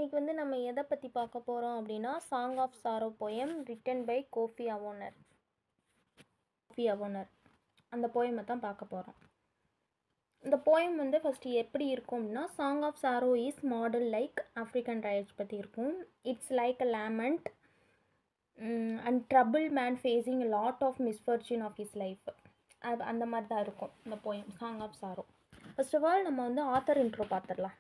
இன்றைக்கி வந்து நம்ம எதை பற்றி பார்க்க போகிறோம் அப்படின்னா song of sorrow poem written by Kofi Awoonor Kofi Awoonor அந்த போயமை தான் பார்க்க போகிறோம் இந்த போயம் வந்து ஃபஸ்ட்டு எப்படி இருக்கும் அப்படின்னா song of sorrow is model like African rites பற்றி இருக்கும் it's like a lament and trouble man facing lot of misfortune of his life அது அந்த மாதிரி தான் இருக்கும் இந்த poem song of sorrow first of all நம்ம வந்து ஆத்தர் இன்ட்ரோ பார்த்துடலாம்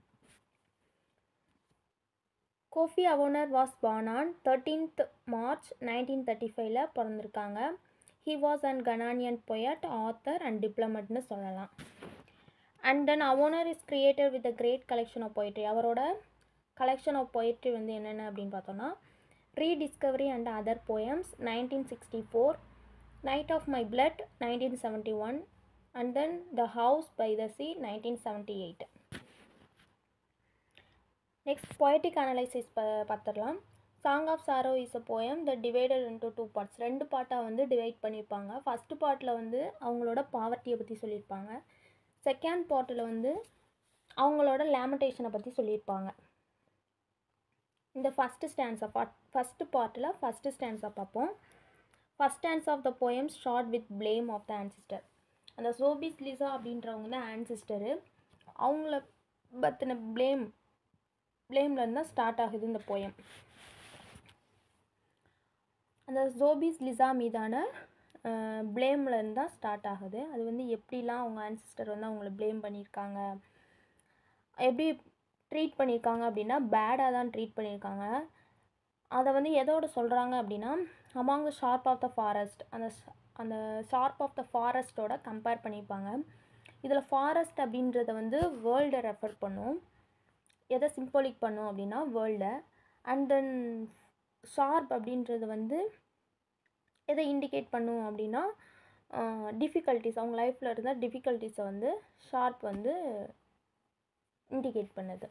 Kofi Awoonor was born on thirteenth March nineteen thirty ஃபைவ்ல பிறந்திருக்காங்க he was and Ghanaian poet author and டிப்ளமட்னு சொல்லலாம் and then Awoonor is created with a great collection of poetry அவரோட collection of poetry வந்து என்னென்ன அப்படின்னு பார்த்தோன்னா rediscovery and other poems nineteen sixty four night of my blood nineteen seventy one and then the house by the sea nineteen seventy eight next poetic analysis ப பார்த்துடலாம் song of sorrow is a poem the divided into two parts ரெண்டு பார்ட்டாக வந்து divide பண்ணியிருப்பாங்க first பார்ட்டில் வந்து அவங்களோட பாவர்ட்டியை பற்றி சொல்லியிருப்பாங்க செகண்ட் பார்ட்டில் வந்து அவங்களோட லேமண்டேஷனை பற்றி சொல்லியிருப்பாங்க இந்த ஃபஸ்ட்டு ஸ்டான்ஸை பார்ட் ஃபஸ்ட்டு பார்ட்டில் ஃபஸ்ட்டு ஸ்டான்ஸை பார்ப்போம் first stanza of the poems short with blame of the ancestor அந்த சோபிஸ் லிசா அப்படின்றவங்க தான் ஆன்சிஸ்டரு அவங்கள பற்றின ப்ளேம் ப்ளேம்லேருந்து தான் ஸ்டார்ட் ஆகுது இந்த போயம் அந்த ஜோபிஸ் லிசா மீதான ப்ளேம்லேருந்து தான் ஸ்டார்ட் ஆகுது அது வந்து எப்படிலாம் அவங்க ஆன்சிஸ்டர் வந்து அவங்கள ப்ளேம் பண்ணியிருக்காங்க எப்படி ட்ரீட் பண்ணியிருக்காங்க அப்படின்னா பேடாக தான் ட்ரீட் பண்ணியிருக்காங்க அதை வந்து எதோட சொல்கிறாங்க அப்படின்னா among the sharp of the forest அந்த அந்த ஷார்ப் ஆஃப் த ஃபாரஸ்ட்டோட கம்பேர் பண்ணியிருப்பாங்க இதில் ஃபாரஸ்ட் அப்படின்றத வந்து வேர்ல்டை ரெஃபர் பண்ணும் எதை சிம்போலிக் பண்ணும் அப்படின்னா வேர்ல்டை அண்ட் தென் ஷார்ப் அப்படின்றது வந்து எதை இண்டிகேட் பண்ணும் அப்படின்னா டிஃபிகல்ட்டிஸ் அவங்க லைஃப்பில் இருந்த டிஃபிகல்ட்டிஸை வந்து ஷார்ப் வந்து இண்டிகேட் பண்ணுது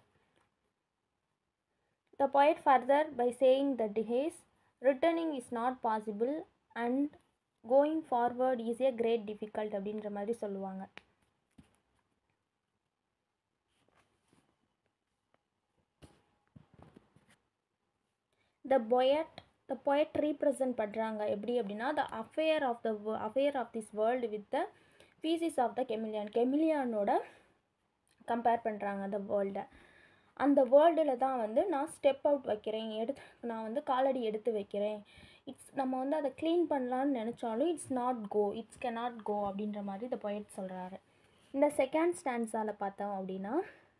the point further by saying the days returning is not possible and going forward is a great difficult அப்படின்ற மாதிரி சொல்லுவாங்க the poet the poet represent பண்ணுறாங்க எப்படி அப்படின்னா the affair of the affair of this world with the faeces of the chameleon கெமிலியானோட compare பண்ணுறாங்க அந்த வேர்ல்டை அந்த வேர்ல்டில் தான் வந்து நான் ஸ்டெப் அவுட் வைக்கிறேன் எடுத்து நான் வந்து காலடி எடுத்து வைக்கிறேன் இட்ஸ் நம்ம வந்து அதை க்ளீன் பண்ணலான்னு நினச்சாலும் இட்ஸ் நாட் கோ இட்ஸ் கே நாட் கோ அப்படின்ற மாதிரி இந்த பொயட் சொல்கிறாரு இந்த செகண்ட் ஸ்டாண்ட்ஸால் பார்த்தோம் அப்படின்னா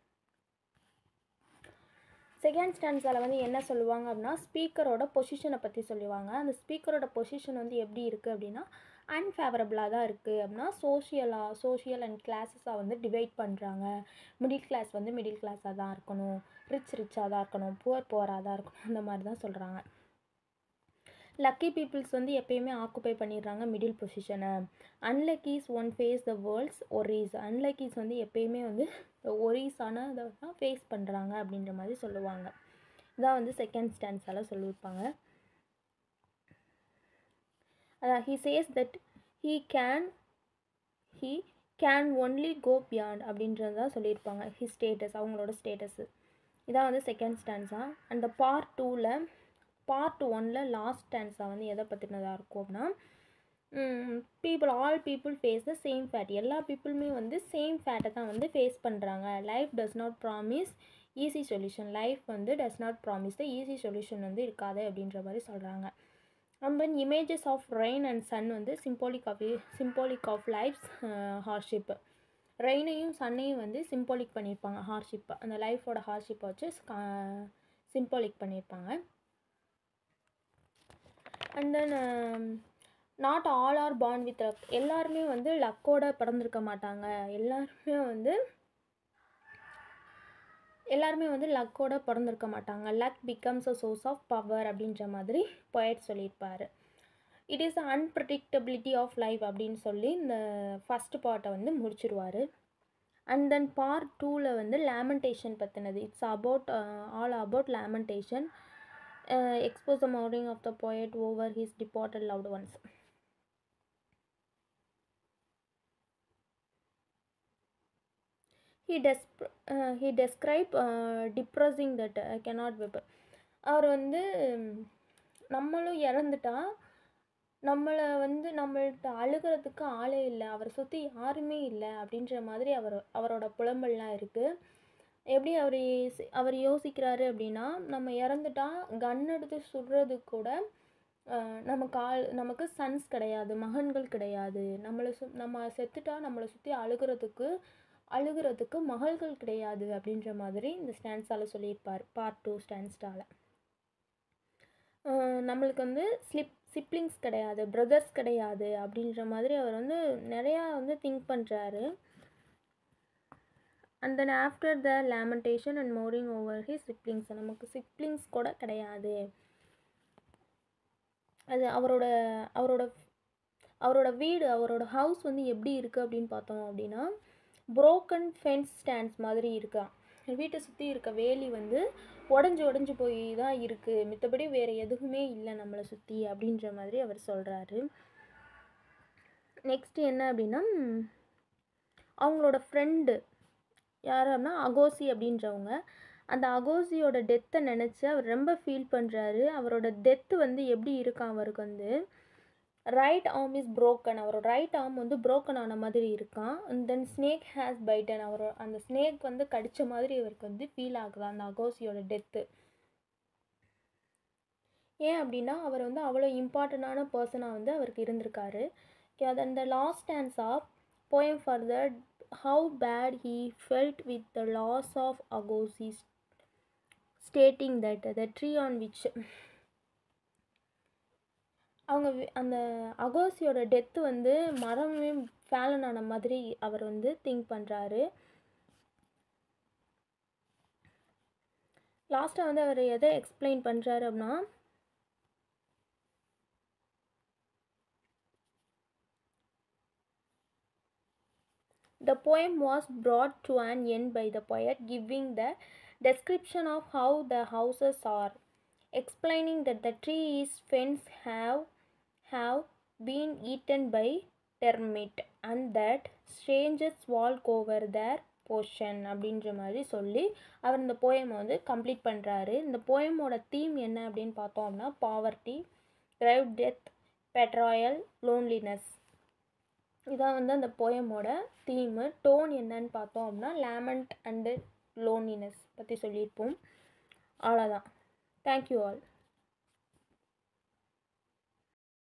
செகண்ட் ஸ்டாண்ட்ஸால் வந்து என்ன சொல்லுவாங்க அப்படின்னா ஸ்பீக்கரோட பொசிஷனை பற்றி சொல்லுவாங்க அந்த ஸ்பீக்கரோட பொசிஷன் வந்து எப்படி இருக்குது அப்படின்னா அன்ஃபேவரபுளாக தான் இருக்குது அப்படின்னா சோஷியலாக சோஷியல் அண்ட் கிளாஸஸாக வந்து டிவைட் பண்ணுறாங்க மிடில் கிளாஸ் வந்து மிடில் கிளாஸாக தான் இருக்கணும் ரிச் ரிச்சாக தான் இருக்கணும் புவர் புவராக தான் இருக்கணும் அந்த மாதிரி தான் சொல்கிறாங்க லக்கி பீப்புள்ஸ் வந்து எப்பயுமே ஆக்குப்பை பண்ணிடுறாங்க மிடில் பொசிஷனை unluckies one face the world's worries unluckies வந்து எப்பயுமே வந்து ஒரீஸான இதை தான் ஃபேஸ் பண்ணுறாங்க அப்படின்ற மாதிரி சொல்லுவாங்க இதான் வந்து செகண்ட் ஸ்டாண்ட்ஸால் சொல்லியிருப்பாங்க அதான் he says that he can he can only go beyond அப்படின்றது தான் சொல்லியிருப்பாங்க ஹி ஸ்டேட்டஸ் அவங்களோட ஸ்டேட்டஸு இதான் வந்து செகண்ட் ஸ்டாண்ட்ஸா அண்ட் பார்ட் டூவில் பார்ட் ஒனில் லாஸ்ட் ஸ்டாண்ட்ஸாக வந்து எதை பற்றினதாக இருக்கும் அப்படின்னா people all people face the same fate எல்லா பீப்புளுமே வந்து சேம் ஃபேட்டை தான் வந்து ஃபேஸ் பண்ணுறாங்க life does not promise easy solution life வந்து does not promise the easy solution வந்து இருக்காது அப்படின்ற மாதிரி சொல்கிறாங்க and then images of rain and sun வந்து symbolic of symbolic of life's hardship ரெயினையும் சன்னையும் வந்து சிம்போலிக் பண்ணியிருப்பாங்க ஹார்ஷிப்பை அந்த லைஃபோட ஹார்ஷிப்பை வச்சு சிம்போலிக் பண்ணியிருப்பாங்க and then not all are born with luck எல்லாருமே வந்து லக்கோட பிறந்திருக்க மாட்டாங்க எல்லாருமே வந்து எல்லாருமே வந்து லக்கோட பிறந்திருக்க மாட்டாங்க luck becomes a source of power அப்படின்ற மாதிரி பொயட் சொல்லியிருப்பார் it is unpredictability of life அப்படின்னு சொல்லி இந்த ஃபஸ்ட் பார்ட்டை வந்து முடிச்சிருவார் அண்ட் தென் பார்ட் டூவில் வந்து லேமெண்டேஷன் பற்றினது it's about all about lamentation expose the mourning of the poet over his departed loved ones he டெஸ் he describe depressing that cannot weep அவர் வந்து நம்மளும் இறந்துட்டா நம்மளை வந்து நம்மள்ட்ட அழுகிறதுக்கு ஆளே இல்லை அவரை சுற்றி யாருமே இல்லை அப்படின்ற மாதிரி அவர் அவரோட புலம்பல்லாம் இருக்குது எப்படி அவர் அவர் யோசிக்கிறாரு அப்படின்னா நம்ம இறந்துட்டா கன் எடுத்து சுடுறதுக்கு கூட அஹ், நமக்கு ஆள் நமக்கு சன்ஸ் கிடையாது மகன்கள் கிடையாது நம்மளை சு நம்ம செத்துட்டா நம்மளை சுற்றி அழுகிறதுக்கு அழுகிறதுக்கு மகள்கள் கிடையாது அப்படின்ற மாதிரி இந்த ஸ்டான்ஸால் சொல்லியிருப்பார் பார்ட் டூ ஸ்டான்ஸ்டால் நம்மளுக்கு வந்து ஸ்லிப் சிப்ளிங்ஸ் கிடையாது பிரதர்ஸ் கிடையாது அப்படின்ற மாதிரி அவர் வந்து நிறையா வந்து திங்க் பண்ணுறாரு and then after the lamentation and mourning over he siblings நமக்கு சிப்ளிங்ஸ் கூட கிடையாது அது அவரோட அவரோட அவரோட வீடு அவரோட ஹவுஸ் வந்து எப்படி இருக்குது அப்படின்னு பார்த்தோம் அப்படின்னா broken ஃபென்ஸ் ஸ்டாண்ட்ஸ் மாதிரி இருக்கா வீட்டை சுற்றி இருக்க வேலி வந்து உடஞ்சி உடஞ்சி போய் தான் இருக்குது மித்தபடி வேறு எதுவுமே இல்லை நம்மளை சுற்றி அப்படின்ற மாதிரி அவர் சொல்கிறாரு நெக்ஸ்ட் என்ன அப்படின்னா ம், அவங்களோட ஃப்ரெண்டு யார் அப்படின்னா அகோசி அப்படின்றவங்க அந்த அகோசியோட டெத்தை நினச்சி அவர் ரொம்ப ஃபீல் பண்ணுறாரு அவரோட டெத்து வந்து எப்படி இருக்கான் அவருக்கு வந்து ரைட் ஆர்ம் இஸ் broken அவரோட ரைட் ஆர்ம் வந்து broken ஆன மாதிரி இருக்கான் and then snake has bitten அவரோட அந்த ஸ்னேக் வந்து கடிச்ச மாதிரி இவருக்கு வந்து ஃபீல் ஆகுது அந்த அகோசியோட டெத்து ஏன் அப்படின்னா அவர் வந்து அவ்வளோ இம்பார்ட்டண்டான பர்சனாக வந்து அவருக்கு இருந்திருக்காரு then the last stanza of poem further how bad he felt with the loss of Agassiz, stating that the tree on which அவங்க வி- அந்த அகோசியோட டெத்து வந்து மரமே ஃபேலன் ஆன மாதிரி அவர் வந்து திங்க் பண்ணுறாரு லாஸ்ட்டாக வந்து அவர் எதை எக்ஸ்பிளைன் பண்ணுறாரு அப்படின்னா The poem was brought to an end by the poet, giving the description of how the houses are, explaining that the trees fence have have been eaten by termite and that strangers walk over their portion அப்படின்ற மாதிரி சொல்லி அவர் இந்த போயமை வந்து complete பண்ணுறாரு இந்த போயமோட theme என்ன அப்படின்னு பார்த்தோம் அப்படின்னா poverty grief death betrayal loneliness இதான் வந்து அந்த போயமோட தீமு டோன் என்னன்னு பார்த்தோம் அப்படின்னா லேமண்ட் அண்டு லோன்லினஸ் பற்றி சொல்லியிருப்போம் அவ்வளோதான் தேங்க்யூ ஆல்